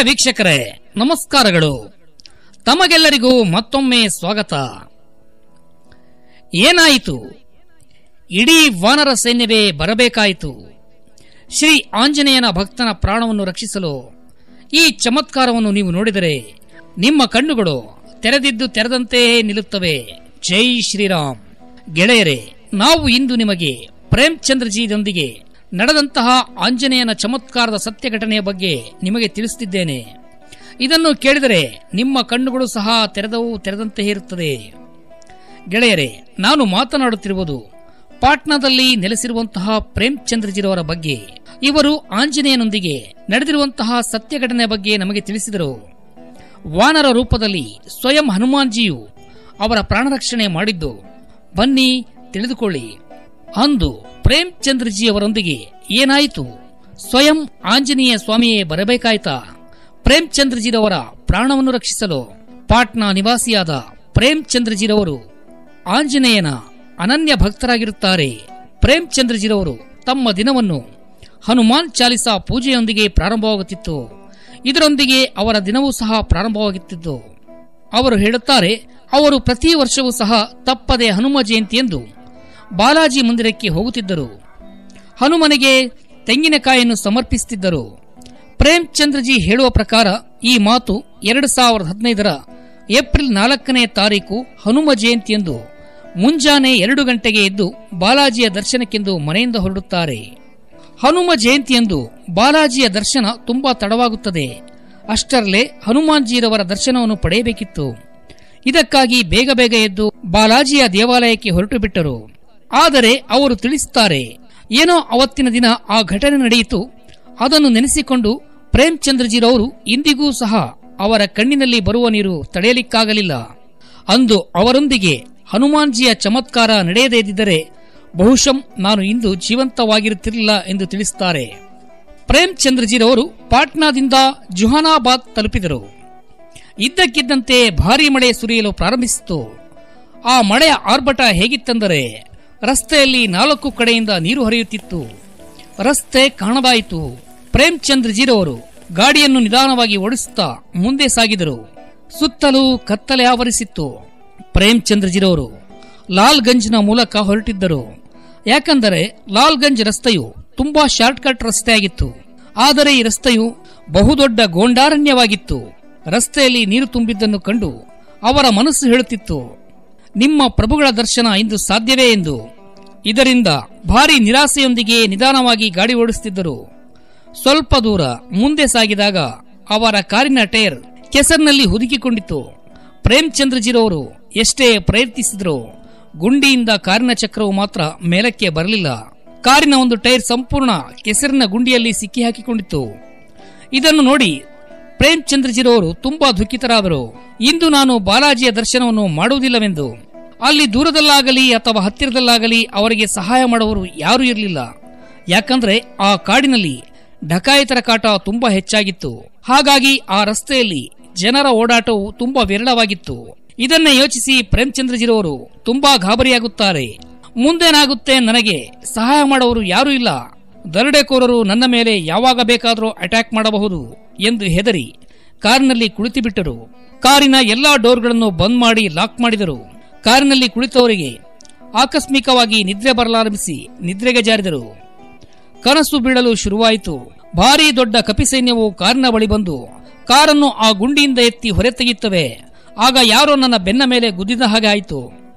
ವೀಕ್ಷಕರೇ ನಮಸ್ಕಾರಗಳು ತಮಗೆಲ್ಲರಿಗೂ ಮತ್ತೊಮ್ಮೆ ಸ್ವಾಗತ ಏನಾಯಿತು ಇಡೀ ವಾನರ ಸೈನ್ಯವೇ ಬರಬೇಕಾಯಿತು ಶ್ರೀ ಆಂಜನೇಯನ ಭಕ್ತನ ಪ್ರಾಣವನ್ನು ರಕ್ಷಿಸಲು ಈ ಚಮತ್ಕಾರವನ್ನು ನೀವು ನೋಡಿದರೆ ನಿಮ್ಮ ಕಣ್ಣುಗಳು ತೆರೆದಿದ್ದು ತೆರೆದಂತೆಯೇ ನಿಲ್ಲುತ್ತವೆ ಜೈ ಶ್ರೀರಾಮ್ ಗೆಳೆಯರೇ ನಾವು ಇಂದು ನಿಮಗೆ ಪ್ರೇಮ್ಚಂದ್ರಜಿಯೊಂದಿಗೆ ನಡೆದಂತಹ ಆಂಜನೇಯನ ಚಮತ್ಕಾರದ ಸತ್ಯ ಘಟನೆಯ ಬಗ್ಗೆ ನಿಮಗೆ ತಿಳಿಸುತ್ತಿದ್ದೇನೆ ಇದನ್ನು ಕೇಳಿದರೆ ನಿಮ್ಮ ಕಣ್ಣುಗಳು ಸಹ ತೆರೆದವು ತೆರೆದಂತೆ ಇರುತ್ತದೆ ಗೆಳೆಯರೇ ನಾನು ಮಾತನಾಡುತ್ತಿರುವುದು ಪಾಟ್ನಾದಲ್ಲಿ ನೆಲೆಸಿರುವಂತಹ ಪ್ರೇಮ್ಚಂದ್ರಜಿರವರ ಬಗ್ಗೆ ಇವರು ಆಂಜನೇಯನೊಂದಿಗೆ ನಡೆದಿರುವಂತಹ ಸತ್ಯ ಘಟನೆಯ ಬಗ್ಗೆ ನಮಗೆ ತಿಳಿಸಿದರು ವಾನರ ರೂಪದಲ್ಲಿ ಸ್ವಯಂ ಹನುಮಾನ್ಜಿಯು ಅವರ ಪ್ರಾಣರಕ್ಷಣೆ ಮಾಡಿದ್ದು ಬನ್ನಿ ತಿಳಿದುಕೊಳ್ಳಿ ಅಂದು ಪ್ರೇಮ್ಚಂದ್ರಜಿಯವರೊಂದಿಗೆ ಏನಾಯಿತು ಸ್ವಯಂ ಆಂಜನೇಯ ಸ್ವಾಮಿಯೇ ಬರಬೇಕಾಯ್ತಾ ಪ್ರೇಮ್ಚಂದ್ರಜಿರವರ ಪ್ರಾಣವನ್ನು ರಕ್ಷಿಸಲು ಪಾಟ್ನಾ ನಿವಾಸಿಯಾದ ಪ್ರೇಮ್ಚಂದ್ರಜಿರವರು ಆಂಜನೇಯನ ಅನನ್ಯ ಭಕ್ತರಾಗಿರುತ್ತಾರೆ ಪ್ರೇಮ್ಚಂದ್ರಜಿರವರು ತಮ್ಮ ದಿನವನ್ನು ಹನುಮಾನ್ ಚಾಲಿಸಾ ಪೂಜೆಯೊಂದಿಗೆ ಪ್ರಾರಂಭವಾಗುತ್ತಿತ್ತು ಇದರೊಂದಿಗೆ ಅವರ ದಿನವೂ ಸಹ ಪ್ರಾರಂಭವಾಗುತ್ತಿತ್ತು ಅವರು ಹೇಳುತ್ತಾರೆ ಅವರು ಪ್ರತಿ ವರ್ಷವೂ ಸಹ ತಪ್ಪದೆ ಹನುಮ ಜಯಂತಿಯಂದು ಬಾಲಾಜಿ ಮಂದಿರಕ್ಕೆ ಹೋಗುತ್ತಿದ್ದರು ಹನುಮನಿಗೆ ತೆಂಗಿನಕಾಯಿಯನ್ನು ಸಮರ್ಪಿಸುತ್ತಿದ್ದರು ಪ್ರೇಮ್ಚಂದ್ರಜಿ ಹೇಳುವ ಪ್ರಕಾರ ಈ ಮಾತು ಎರಡು ಸಾವಿರದ ಹದಿನೈದರ ಏಪ್ರಿಲ್ ನಾಲ್ಕನೇ ತಾರೀಕು ಹನುಮ ಜಯಂತಿಯಂದು ಮುಂಜಾನೆ ಎರಡು ಗಂಟೆಗೆ ಎದ್ದು ಬಾಲಾಜಿಯ ದರ್ಶನಕ್ಕೆಂದು ಮನೆಯಿಂದ ಹೊರಡುತ್ತಾರೆ ಹನುಮ ಜಯಂತಿಯಂದು ಬಾಲಾಜಿಯ ದರ್ಶನ ತುಂಬಾ ತಡವಾಗುತ್ತದೆ ಅಷ್ಟರಲ್ಲೇ ಹನುಮಾನ್ಜಿರವರ ದರ್ಶನವನ್ನು ಪಡೆಯಬೇಕಿತ್ತು ಇದಕ್ಕಾಗಿ ಬೇಗ ಬೇಗ ಎದ್ದು ಬಾಲಾಜಿಯ ದೇವಾಲಯಕ್ಕೆ ಹೊರಟು ಬಿಟ್ಟರು ಆದರೆ ಅವರು ತಿಳಿಸುತ್ತಾರೆ ಏನೋ ಅವತ್ತಿನ ದಿನ ಆ ಘಟನೆ ನಡೆಯಿತು ಅದನ್ನು ನೆನೆಸಿಕೊಂಡು ಪ್ರೇಮ್ಚಂದ್ರಜಿರವರು ಇಂದಿಗೂ ಸಹ ಅವರ ಕಣ್ಣಿನಲ್ಲಿ ಬರುವ ನೀರು ತಡೆಯಲಿಕ್ಕಾಗಲಿಲ್ಲ ಅಂದು ಅವರೊಂದಿಗೆ ಹನುಮಾನ್ಜಿಯ ಚಮತ್ಕಾರ ನಡೆಯದೇ ಇದ್ದಿದ್ದರೆ ಬಹುಶಃ ನಾನು ಇಂದು ಜೀವಂತವಾಗಿರುತ್ತಿರಲಿಲ್ಲ ಎಂದು ತಿಳಿಸುತ್ತಾರೆ ಪ್ರೇಮ್ಚಂದ್ರಜಿರವರು ಪಾಟ್ನಾದಿಂದ ಜುಹಾನಾಬಾದ್ ತಲುಪಿದರು ಇದ್ದಕ್ಕಿದ್ದಂತೆ ಭಾರೀ ಮಳೆ ಸುರಿಯಲು ಪ್ರಾರಂಭಿಸಿತು ಆ ಮಳೆಯ ಆರ್ಭಟ ಹೇಗಿತ್ತೆಂದರೆ ರಸ್ತೆಯಲ್ಲಿ ನಾಲ್ಕು ಕಡೆಯಿಂದ ನೀರು ಹರಿಯುತ್ತಿತ್ತು ರಸ್ತೆ ಕಾಣದಾಯಿತು ಪ್ರೇಮ್ಚಂದ್ರಜಿರವರು ಗಾಡಿಯನ್ನು ನಿಧಾನವಾಗಿ ಓಡಿಸುತ್ತಾ ಮುಂದೆ ಸಾಗಿದರು ಸುತ್ತಲೂ ಕತ್ತಲೆ ಆವರಿಸಿತ್ತು ಪ್ರೇಮ್ಚಂದ್ರಜಿರವರು ಲಾಲ್ಗಂಜ್ನ ಮೂಲಕ ಹೊರಟಿದ್ದರು ಯಾಕಂದರೆ ಲಾಲ್ಗಂಜ್ ರಸ್ತೆಯು ತುಂಬಾ ಶಾರ್ಟ್ಕಟ್ ರಸ್ತೆಯಾಗಿತ್ತು ಆದರೆ ಈ ರಸ್ತೆಯು ಬಹುದೊಡ್ಡ ಗೋಂಡಾರಣ್ಯವಾಗಿತ್ತು ರಸ್ತೆಯಲ್ಲಿ ನೀರು ತುಂಬಿದ್ದನ್ನು ಕಂಡು ಅವರ ಮನಸ್ಸು ಹೇಳುತ್ತಿತ್ತು ನಿಮ್ಮ ಪ್ರಭುಗಳ ದರ್ಶನ ಇಂದು ಸಾಧ್ಯವೇ ಎಂದು ಇದರಿಂದ ಭಾರಿ ನಿರಾಸೆಯೊಂದಿಗೆ ನಿಧಾನವಾಗಿ ಗಾಡಿ ಓಡಿಸುತ್ತಿದ್ದರು ಸ್ವಲ್ಪ ದೂರ ಮುಂದೆ ಸಾಗಿದಾಗ ಅವರ ಕಾರಿನ ಟೈರ್ ಕೆಸರಿನಲ್ಲಿ ಹುದುಕಿಕೊಂಡಿತ್ತು ಪ್ರೇಮ್ಚಂದ್ರಜಿರವರು ಎಷ್ಟೇ ಪ್ರಯತ್ನಿಸಿದರೂ ಗುಂಡಿಯಿಂದ ಕಾರಿನ ಚಕ್ರವು ಮಾತ್ರ ಮೇಲಕ್ಕೆ ಬರಲಿಲ್ಲ ಕಾರಿನ ಒಂದು ಟೈರ್ ಸಂಪೂರ್ಣ ಕೆಸರಿನ ಗುಂಡಿಯಲ್ಲಿ ಸಿಕ್ಕಿ ಹಾಕಿಕೊಂಡಿತ್ತು ಇದನ್ನು ನೋಡಿ ಪ್ರೇಮ್ಚಂದ್ರಜಿರವರು ತುಂಬಾ ದುಃಖಿತರಾದರು ಇಂದು ನಾನು ಬಾಲಾಜಿಯ ದರ್ಶನವನ್ನು ಮಾಡುವುದಿಲ್ಲವೆಂದು ಅಲ್ಲಿ ದೂರದಲ್ಲಾಗಲಿ ಅಥವಾ ಹತ್ತಿರದಲ್ಲಾಗಲಿ ಅವರಿಗೆ ಸಹಾಯ ಮಾಡುವವರು ಯಾರೂ ಇರಲಿಲ್ಲ ಯಾಕಂದ್ರೆ ಆ ಕಾಡಿನಲ್ಲಿ ಡಕಾಯಿತರ ಕಾಟ ತುಂಬಾ ಹೆಚ್ಚಾಗಿತ್ತು ಹಾಗಾಗಿ ಆ ರಸ್ತೆಯಲ್ಲಿ ಜನರ ಓಡಾಟವು ತುಂಬಾ ವಿರಳವಾಗಿತ್ತು ಇದನ್ನೇ ಯೋಚಿಸಿ ಪ್ರೇಮ್ಚಂದ್ರಜಿರವರು ತುಂಬಾ ಗಾಬರಿಯಾಗುತ್ತಾರೆ ಮುಂದೇನಾಗುತ್ತೆ ನನಗೆ ಸಹಾಯ ಮಾಡುವವರು ಯಾರೂ ಇಲ್ಲ ದರೋಡೆಕೋರರು ನನ್ನ ಮೇಲೆ ಯಾವಾಗ ಬೇಕಾದರೂ ಅಟ್ಯಾಕ್ ಮಾಡಬಹುದು ಎಂದು ಹೆದರಿ ಕಾರಿನಲ್ಲಿ ಕುಳಿತುಬಿಟ್ಟರು ಕಾರಿನ ಎಲ್ಲಾ ಡೋರ್ಗಳನ್ನು ಬಂದ್ ಮಾಡಿ ಲಾಕ್ ಮಾಡಿದರು ಕಾರಿನಲ್ಲಿ ಕುಳಿತವರಿಗೆ ಆಕಸ್ಮಿಕವಾಗಿ ನಿದ್ರೆ ಬರಲಾರಂಭಿಸಿ ನಿದ್ರೆಗೆ ಜಾರಿದರು ಕನಸು ಬೀಳಲು ಶುರುವಾಯಿತು ಭಾರೀ ದೊಡ್ಡ ಕಪಿಸೈನ್ಯವು ಕಾರಿನ ಬಳಿ ಬಂದು ಕಾರನ್ನು ಆ ಗುಂಡಿಯಿಂದ ಎತ್ತಿ ಹೊರತೆಗೆಯುತ್ತವೆ ಆಗ ಯಾರೋ ನನ್ನ ಬೆನ್ನ ಮೇಲೆ ಗುದ್ದಿದ ಹಾಗೆ ಆಯಿತು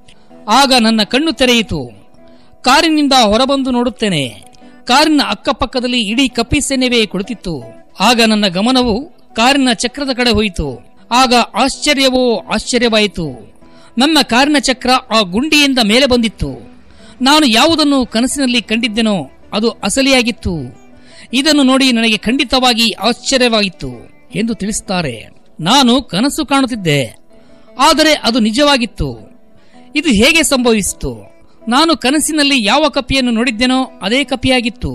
ಆಗ ನನ್ನ ಕಣ್ಣು ತೆರೆಯಿತು ಕಾರಿನಿಂದ ಹೊರಬಂದು ನೋಡುತ್ತೇನೆ ಕಾರಿನ ಅಕ್ಕಪಕ್ಕದಲ್ಲಿ ಇಡೀ ಕಪ್ಪಿ ಸೈನ್ಯವೇ ಕುಳಿತಿತ್ತು ಆಗ ನನ್ನ ಗಮನವು ಕಾರಿನ ಚಕ್ರದ ಕಡೆ ಹೋಯಿತು ಆಗ ಆಶ್ಚರ್ಯವೋ ಆಶ್ಚರ್ಯವಾಯಿತು ನನ್ನ ಕಾರಿನ ಚಕ್ರ ಆ ಗುಂಡಿಯಿಂದ ಮೇಲೆ ಬಂದಿತ್ತು ನಾನು ಯಾವುದನ್ನು ಕನಸಿನಲ್ಲಿ ಕಂಡಿದ್ದೆನೋ ಅದು ಅಸಲಿಯಾಗಿತ್ತು ಇದನ್ನು ನೋಡಿ ನನಗೆ ಖಂಡಿತವಾಗಿ ಆಶ್ಚರ್ಯವಾಗಿತ್ತು ಎಂದು ತಿಳಿಸುತ್ತಾರೆ ನಾನು ಕನಸು ಕಾಣುತ್ತಿದ್ದೆ ಆದರೆ ಅದು ನಿಜವಾಗಿತ್ತು ಇದು ಹೇಗೆ ಸಂಭವಿಸಿತು ನಾನು ಕನಸಿನಲ್ಲಿ ಯಾವ ಕಪಿಯನ್ನು ನೋಡಿದ್ದೆನೋ ಅದೇ ಕಪಿಯಾಗಿತ್ತು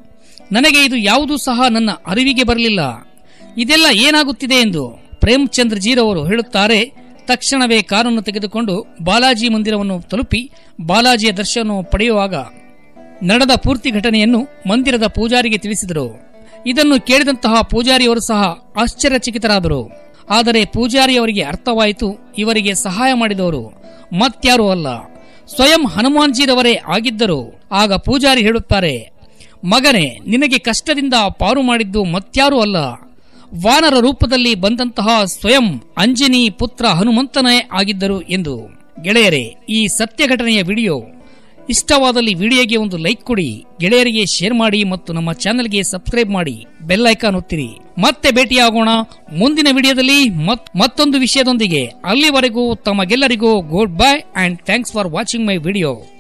ನನಗೆ ಇದು ಯಾವುದೂ ಸಹ ನನ್ನ ಅರಿವಿಗೆ ಬರಲಿಲ್ಲ ಇದೆಲ್ಲ ಏನಾಗುತ್ತಿದೆ ಎಂದು ಪ್ರೇಮ್ಚಂದ್ರ ಜೀರವರು ಹೇಳುತ್ತಾರೆ ತಕ್ಷಣವೇ ಕಾರನ್ನು ತೆಗೆದುಕೊಂಡು ಬಾಲಾಜಿ ಮಂದಿರವನ್ನು ತಲುಪಿ ಬಾಲಾಜಿಯ ದರ್ಶನ ಪಡೆಯುವಾಗ ನಡೆದ ಪೂರ್ತಿ ಘಟನೆಯನ್ನು ಮಂದಿರದ ಪೂಜಾರಿಗೆ ತಿಳಿಸಿದರು ಇದನ್ನು ಕೇಳಿದಂತಹ ಪೂಜಾರಿಯವರು ಸಹ ಆಶ್ಚರ್ಯಚಕಿತರಾದರು ಆದರೆ ಪೂಜಾರಿಯವರಿಗೆ ಅರ್ಥವಾಯಿತು ಇವರಿಗೆ ಸಹಾಯ ಮಾಡಿದವರು ಮತ್ಯಾರೂ ಅಲ್ಲ ಸ್ವಯಂ ಹನುಮಾನ್ಜಿರವರೇ ಆಗಿದ್ದರು ಆಗ ಪೂಜಾರಿ ಹೇಳುತ್ತಾರೆ ಮಗನೇ ನಿನಗೆ ಕಷ್ಟದಿಂದ ಪಾರು ಮಾಡಿದ್ದು ಮತ್ಯಾರೂ ಅಲ್ಲ ವಾನರ ರೂಪದಲ್ಲಿ ಬಂದಂತಹ ಸ್ವಯಂ ಅಂಜನಿ ಪುತ್ರ ಹನುಮಂತನೇ ಆಗಿದ್ದರು ಎಂದು ಗೆಳೆಯರೇ ಈ ಸತ್ಯ ಘಟನೆಯ ವಿಡಿಯೋ ಇಷ್ಟವಾದಲ್ಲಿ ವಿಡಿಯೋಗೆ ಒಂದು ಲೈಕ್ ಕೊಡಿ ಗೆಳೆಯರಿಗೆ ಶೇರ್ ಮಾಡಿ ಮತ್ತು ನಮ್ಮ ಚಾನೆಲ್ಗೆ ಸಬ್ಸ್ಕ್ರೈಬ್ ಮಾಡಿ ಬೆಲ್ ಐಕಾನ್ ಒತ್ತಿರಿ ಮತ್ತೆ ಭೇಟಿಯಾಗೋಣ ಮುಂದಿನ ವಿಡಿಯೋದಲ್ಲಿ ಮತ್- ಮತ್ತೊಂದು ವಿಷಯದೊಂದಿಗೆ ಅಲ್ಲಿವರೆಗೂ ತಮಗೆಲ್ಲರಿಗೂ good bye and thanks for watching my video